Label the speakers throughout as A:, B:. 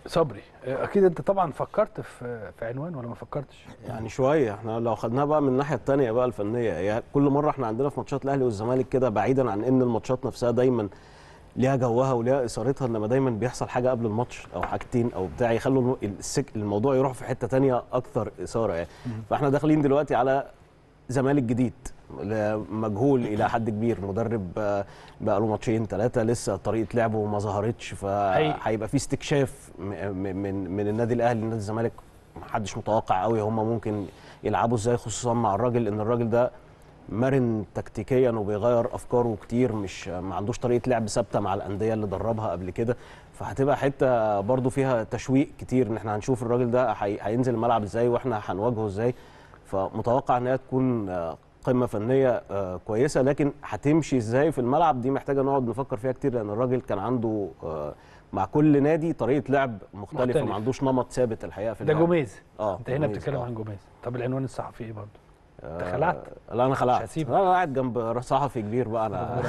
A: صبري اكيد انت طبعا فكرت في في عنوان ولا ما فكرتش
B: يعني شويه احنا لو خدناها بقى من الناحيه الثانيه بقى الفنيه هي كل مره احنا عندنا في ماتشات الاهلي والزمالك كده بعيدا عن ان الماتشات نفسها دايما ليها جوها وليها اثارتها انما دايما بيحصل حاجه قبل الماتش او حاجتين او بتاع يخلوا السك الموضوع يروح في حته تانية اكثر اثاره يعني فاحنا داخلين دلوقتي على زمالك جديد مجهول الى حد كبير مدرب آه، بقى له ماتشين ثلاثه لسه طريقه لعبه ما ظهرتش فهيبقى في استكشاف م- م- من من النادي الاهلي لنادي الزمالك محدش متوقع قوي هم ممكن يلعبوا ازاي خصوصا مع الراجل ان الراجل ده مرن تكتيكيا وبيغير افكاره كتير مش ما عندوش طريقه لعب ثابته مع الانديه اللي دربها قبل كده فهتبقى حته برضو فيها تشويق كتير ان احنا هنشوف الراجل ده هي- هينزل الملعب ازاي واحنا هنواجهه ازاي فمتوقع ان هي تكون آه، قمه فنيه آه، كويسه لكن هتمشي ازاي في الملعب دي محتاجه نقعد نفكر فيها كتير لان الراجل كان عنده آه، مع كل نادي طريقه لعب مختلفه
A: مختلف.
B: ما عندوش نمط ثابت الحقيقه في
A: ده
B: اللعب.
A: جوميز
B: اه
A: انت هنا
B: جوميز،
A: بتتكلم
B: آه.
A: عن جوميز طب العنوان الصحفي ايه برضه انت
B: آه،
A: خلعت
B: لا انا خلعت
A: مش هسيبك.
B: لا، انا قاعد جنب صحفي كبير بقى انا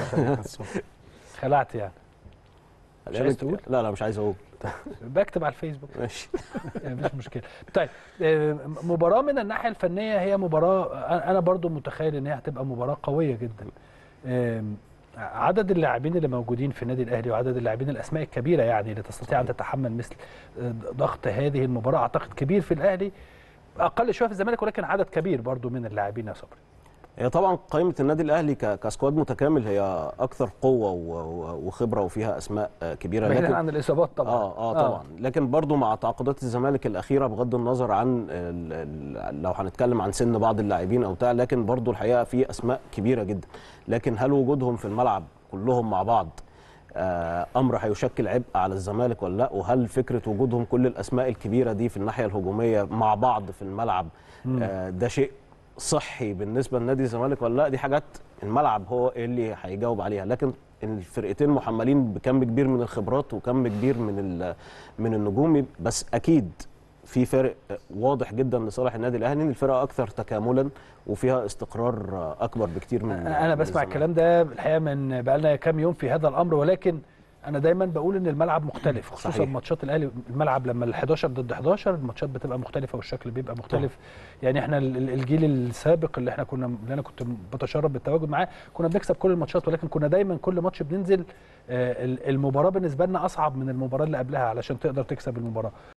A: خلعت يعني مش عايز تقول؟
B: لا لا مش عايز اقول
A: بكتب على الفيسبوك
B: ماشي
A: يعني مفيش مشكله طيب آه، مباراه من الناحيه الفنيه هي مباراه أنا- انا برضو متخيل ان هي هتبقى مباراه قويه جدا آم، عدد اللاعبين اللي موجودين في النادي الاهلي وعدد اللاعبين الاسماء الكبيره يعني اللي تستطيع ان تتحمل مثل آه، ضغط هذه المباراه اعتقد كبير في الاهلي اقل شويه في الزمالك ولكن عدد كبير برضو من اللاعبين يا صبري
B: هي طبعا قائمه النادي الاهلي ك- كسكواد متكامل هي اكثر قوه و- و- وخبره وفيها اسماء آه، كبيره
A: بعيدا عن الاصابات طبعا
B: اه اه طبعا لكن برضو مع تعاقدات الزمالك الاخيره بغض النظر عن ال ال لو هنتكلم عن سن بعض اللاعبين او بتاع لكن برضو الحقيقه في اسماء كبيره جدا لكن هل وجودهم في الملعب كلهم مع بعض آه امر هيشكل عبء على الزمالك ولا لا وهل فكره وجودهم كل الاسماء الكبيره دي في الناحيه الهجوميه مع بعض في الملعب آه ده شيء صحي بالنسبه لنادي الزمالك ولا لا دي حاجات الملعب هو اللي هيجاوب عليها لكن الفرقتين محملين بكم كبير من الخبرات وكم كبير من ال- من النجوم بس اكيد في فرق واضح جدا لصالح النادي الاهلي ان الفرقه اكثر تكاملا وفيها استقرار اكبر بكتير من
A: انا
B: من
A: بسمع
B: الزمالك.
A: الكلام ده الحقيقه من بقالنا كام يوم في هذا الامر ولكن انا دايما بقول ان الملعب مختلف خصوصا
B: صحيح.
A: ماتشات الاهلي الملعب لما ال 11 ضد 11 الماتشات بتبقى مختلفه والشكل بيبقى مختلف يعني احنا ال- ال- الجيل السابق اللي احنا كنا اللي انا كنت بتشرف بالتواجد معاه كنا بنكسب كل الماتشات ولكن كنا دايما كل ماتش بننزل آه، ال- المباراه بالنسبه لنا اصعب من المباراه اللي قبلها علشان تقدر تكسب المباراه